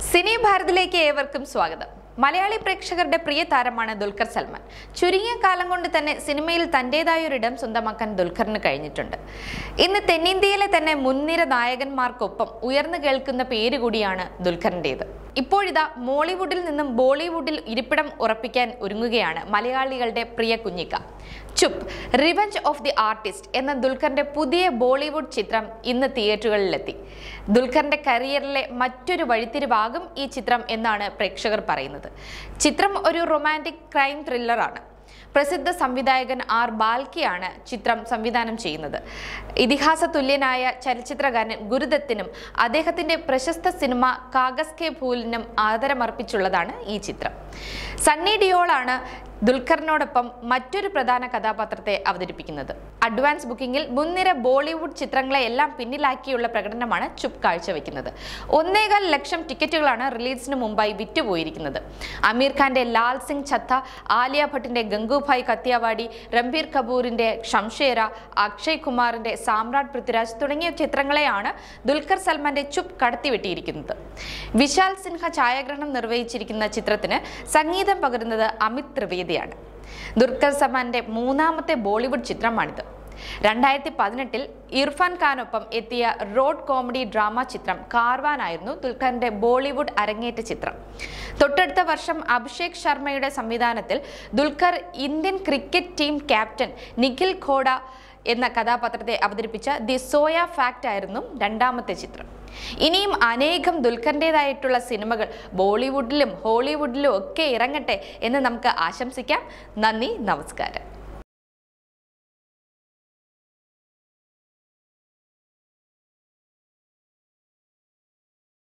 സിനി ഭാരതിലേക്ക് ഏവർക്കും സ്വാഗതം മലയാളി പ്രേക്ഷകരുടെ പ്രിയ താരമാണ് ദുൽഖർ സൽമാൻ ചുരുങ്ങിയ കാലം കൊണ്ട് തന്നെ സിനിമയിൽ തൻ്റെതായൊരിടം സ്വന്തമാക്കാൻ ദുൽഖറിന് കഴിഞ്ഞിട്ടുണ്ട് ഇന്ന് തെന്നിന്ത്യയിലെ തന്നെ മുൻനിര നായകന്മാർക്കൊപ്പം ഉയർന്നു കേൾക്കുന്ന പേര് കൂടിയാണ് ദുൽഖറിൻ്റേത് ഇപ്പോഴിതാ മോളിവുഡിൽ നിന്നും ബോളിവുഡിൽ ഇരിപ്പിടം ഉറപ്പിക്കാൻ ഒരുങ്ങുകയാണ് മലയാളികളുടെ പ്രിയ Kunjikka Chup revenge of the artist എന്ന ദുൽഖറിന്റെ പുതിയ ബോളിവുഡ് ചിത്രം ഇന്ന് തിയേറ്ററുകളിലെത്തി ദുൽഖറിന്റെ കരിയറിലെ മറ്റൊരു വഴിത്തിരിവാകും ഈ ചിത്രം എന്നാണ് പ്രേക്ഷകർ പറയുന്നത് ചിത്രം ഒരു റൊമാൻറ്റിക് ക്രൈം ത്രില്ലറാണ് പ്രസിദ്ധ സംവിധായകൻ ആർ ബാൽക്കിയാണ് ചിത്രം സംവിധാനം ചെയ്യുന്നത് ഇതിഹാസ തുല്യനായ ചലച്ചിത്രകാരൻ ഗുരുദത്തിനും അദ്ദേഹത്തിന്റെ പ്രശസ്ത സിനിമ കാഗസ് കെ ഭൂലിനും ആദരമർപ്പിച്ചുള്ളതാണ് ഈ ചിത്രം സണ്ണി ഡിയോളാണ് ദുൽഖറിനോടൊപ്പം മറ്റൊരു പ്രധാന കഥാപാത്രത്തെ അവതരിപ്പിക്കുന്നത് അഡ്വാൻസ് ബുക്കിംഗിൽ മുൻനിര ബോളിവുഡ് ചിത്രങ്ങളെ എല്ലാം പിന്നിലാക്കിയുള്ള പ്രകടനമാണ് ചുപ് കാഴ്ചവെക്കുന്നത് ഒന്നേകാൽ ലക്ഷം ടിക്കറ്റുകളാണ് റിലീസിന് മുമ്പായി വിറ്റുപോയിരിക്കുന്നത് അമീർ ഖാന്റെ ലാൽ സിംഗ് ഛത്ത ആലിയ ഭട്ടിന്റെ ഗംഗുഭായ് കത്തിയാവാടി രംബീർ കപൂറിന്റെ ഷംഷേര അക്ഷയ് കുമാറിന്റെ സാമ്രാട്ട് പൃഥ്വിരാജ് തുടങ്ങിയ ചിത്രങ്ങളെയാണ് ദുൽഖർ സൽമാന്റെ ചുപ് കടത്തിവെട്ടിയിരിക്കുന്നത് വിശാൽ സിൻഹ ഛായാഗ്രഹണം നിർവഹിച്ചിരിക്കുന്ന ചിത്രത്തിന് സംഗീതം പകരുന്നത് അമിത് ത്രിവേദിയാണ് ദുൽഖർ സൽമാന്റെ മൂന്നാമത്തെ ബോളിവുഡ് ചിത്രമാണിത് രണ്ടായിരത്തി പതിനെട്ടിൽ ഇർഫാൻ ഖാനൊപ്പം എത്തിയ റോഡ് കോമഡി ഡ്രാമ ചിത്രം കാർവാനായിരുന്നു ദുൽഖറിന്റെ ബോളിവുഡ് അരങ്ങേറ്റ ചിത്രം തൊട്ടടുത്ത വർഷം അഭിഷേക് ശർമ്മയുടെ സംവിധാനത്തിൽ Dulquer Indian cricket team captain Nikhil Khoda എന്ന കഥാപാത്രത്തെ അവതരിപ്പിച്ച ദി സോയ ഫാക്ട് ആയിരുന്നു രണ്ടാമത്തെ ചിത്രം ഇനിയും അനേകം ദുൽഖറിൻ്റെതായിട്ടുള്ള സിനിമകൾ ബോളിവുഡിലും ഹോളിവുഡിലും ഒക്കെ ഇറങ്ങട്ടെ എന്ന് നമുക്ക് ആശംസിക്കാം നന്ദി നമസ്കാരം